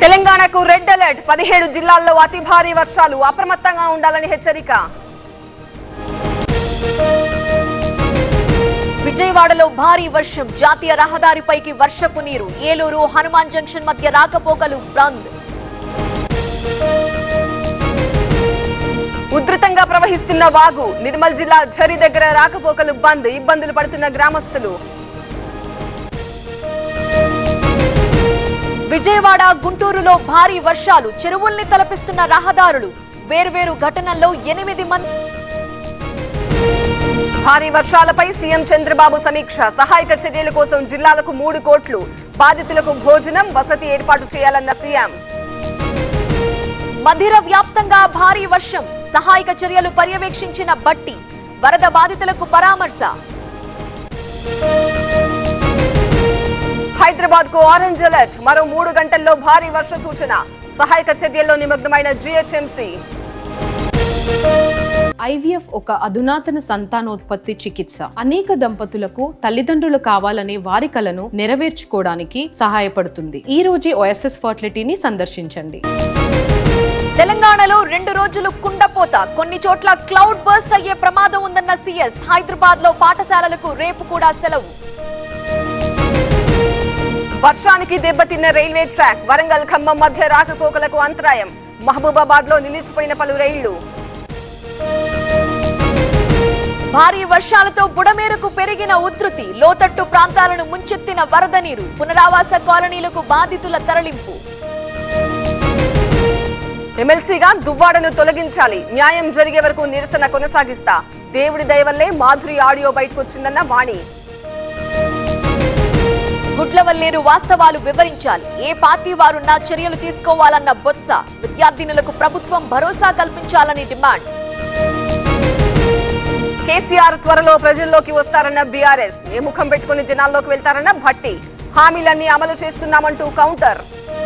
తెలంగాణకు red alert పదిహేడు జిల్లాల్లో అతి భారీ వర్షాలు అప్రమత్తంగా ఉండాలని హెచ్చరిక విజయవాడలో భారీ వర్షం జాతీయ రహదారిపైకి వర్షపు నీరు ఏలూరు హనుమాన్ జంక్షన్ మధ్య రాకపోకలు బంద్ ఉధృతంగా ప్రవహిస్తున్న వాగు నిర్మల్ జిల్లా ఝరి దగ్గర రాకపోకలు బంద్ ఇబ్బందులు పడుతున్న గ్రామస్తులు విజయవాడ గుంటూరులో భారీ వర్షాలు చెరువుల్ని తలపిస్తున్న రహదారులు వేర్వేరు ఘటనల్లో ఎనిమిది మంది భారీ వర్షాలపై సీఎం చంద్రబాబు సమీక్ష సహాయక చర్యల కోసం జిల్లాలకు మూడు కోట్లు బాధితులకు భోజనం వసతి ఏర్పాటు చేయాలన్న సీఎం మధిర వ్యాప్తంగా భారీ వర్షం సహాయక చర్యలు పర్యవేక్షించిన బట్టి వరద బాధితులకు పరామర్శ హైదరాబాద్ కు ఆరెంజ్ అలర్ట్ మరో మూడు గంటల్లో భారీ వర్ష సూచన సహాయక చర్యల్లో నిమగ్నమైన జీహెచ్ఎంసీ ఐవీఎఫ్ ఒక అధునాతన సంతానోత్పత్తి చికిత్స అనేక దంపతులకు తల్లిదండ్రులు కావాలనే వారి కలను నెరవేర్చుకోవడానికి సహాయపడుతుంది ఈ రోజే ఓఎస్ఎస్ ఫర్టిలిటీని సందర్శించండి తెలంగాణలో రెండు రోజులు కుండపోత కొన్ని చోట్ల క్లౌడ్ బర్స్ట్ అయ్యే ప్రమాదం ఉందన్న సీఎస్ హైదరాబాద్ లో పాఠశాలలకు రేపు కూడా సెలవు వర్షానికి దెబ్బతిన్న రైల్వే ట్రాక్ వరంగల్ ఖమ్మం మధ్య రాకపోకలకు అంతరాయం మహబూబాబాద్ లో నిలిచిపోయిన పలు రైళ్లు భారీ వర్షాలతో బుడమేరకు పెరిగిన ఉధృతి లోతట్టు ప్రాంతాలను ముంచెత్తిన వరద నీరు పునరావాస కాలనీలకు బాధితుల తరలింపు ఎమ్మెల్సీగా దువ్వాడను తొలగించాలి న్యాయం జరిగే వరకు నిరసన కొనసాగిస్తా దేవుడి దయ వల్లే మాధురి ఆడియో బయటకొచ్చిందన్న వాణి గుడ్లవల్లేరు వాస్తవాలు వివరించాలి ఏ పార్టీ వారున్నా చర్యలు తీసుకోవాలన్న బొత్స విద్యార్థినులకు ప్రభుత్వం భరోసా కల్పించాలని డిమాండ్ కేసీఆర్ త్వరలో ప్రజల్లోకి వస్తారన్న బీఆర్ఎస్ ఏ ముఖం పెట్టుకుని జనాల్లోకి వెళ్తారన్న భట్టి హామీలన్నీ అమలు చేస్తున్నామంటూ కౌంటర్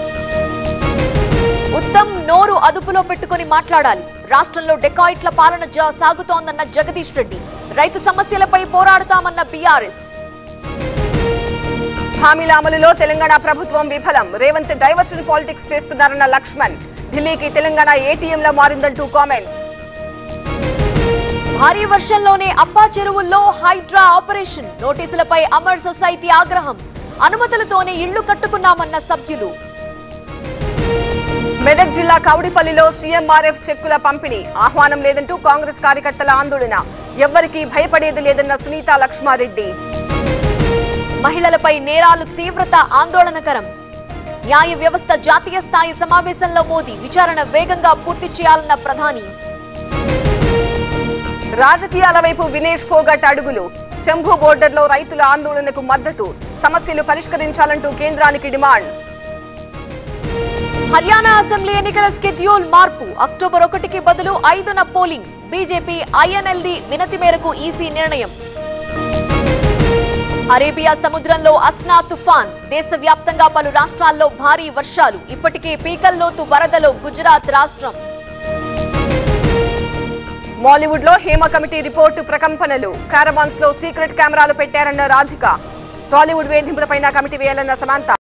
ఉత్తమ్ నోరు అదుపులో పెట్టుకొని మాట్లాడాలి రాష్ట్రంలో డెకాయిట్ల పాలన జ- సాగుతోందన్న జగదీష్ రెడ్డి రైతు సమస్యలపై పోరాడుతామన్న బీఆర్ఎస్ హామీల అమలులో తెలంగాణ ప్రభుత్వం విఫలం రేవంత్ డైవర్షన్ పాలిటిక్స్ చేస్తున్నారన్న లక్ష్మణ్ ఢిల్లీకి తెలంగాణ ఏటీఎంలా మారిందంటూ కామెంట్స్ భారీ వర్షంలోనే అప్పా చెరువుల్లో హైడ్రా ఆపరేషన్ నోటీసులపై అమర్ సొసైటీ ఆగ్రహం అనుమతులతోనే ఇళ్లు కట్టుకున్నామన్న సభ్యులు మెదక్ జిల్లా కౌడిపల్లిలో సీఎంఆర్ఎఫ్ చెక్కుల పంపిణీ ఆహ్వానం లేదంటూ కాంగ్రెస్ కార్యకర్తల ఆందోళన ఎవ్వరికీ భయపడేది లేదన్న సునీత లక్ష్మారెడ్డి మహిళలపై నేరాలు తీవ్రత ఆందోళనకరం న్యాయ వ్యవస్థ జాతీయ స్థాయి సమావేశంలో మోదీ విచారణ వేగంగా పూర్తి చేయాలన్న ప్రధాని రాజకీయాల వైపు వినేష్ ఫోగట్ అడుగులు శంభు బోర్డర్లో రైతుల ఆందోళనకు మద్దతు సమస్యలు పరిష్కరించాలంటూ కేంద్రానికి డిమాండ్ హర్యానా అసెంబ్లీ ఎన్నికల స్కెడ్యూల్ మార్పు అక్టోబర్ ఒకటికి బదులు ఐదున పోలింగ్ బీజేపీ ఐఎన్ఎల్డి వినతి మేరకు ఈసీ నిర్ణయం అరేబియా సముద్రంలో అస్నా తుఫాన్ దేశవ్యాప్తంగా పలు రాష్ట్రాల్లో భారీ వర్షాలు ఇప్పటికే పీకల్లోతు వరదలో గుజరాత్ రాష్ట్రం మాలీవుడ్ లో హేమ కమిటీ రిపోర్టు ప్రకంపనలు కారవాన్స్ లో సీక్రెట్ కెమెరాలు పెట్టారన్న రాధిక టాలీవుడ్ వేధింపులపైన కమిటీ వేయాలన్న సమంత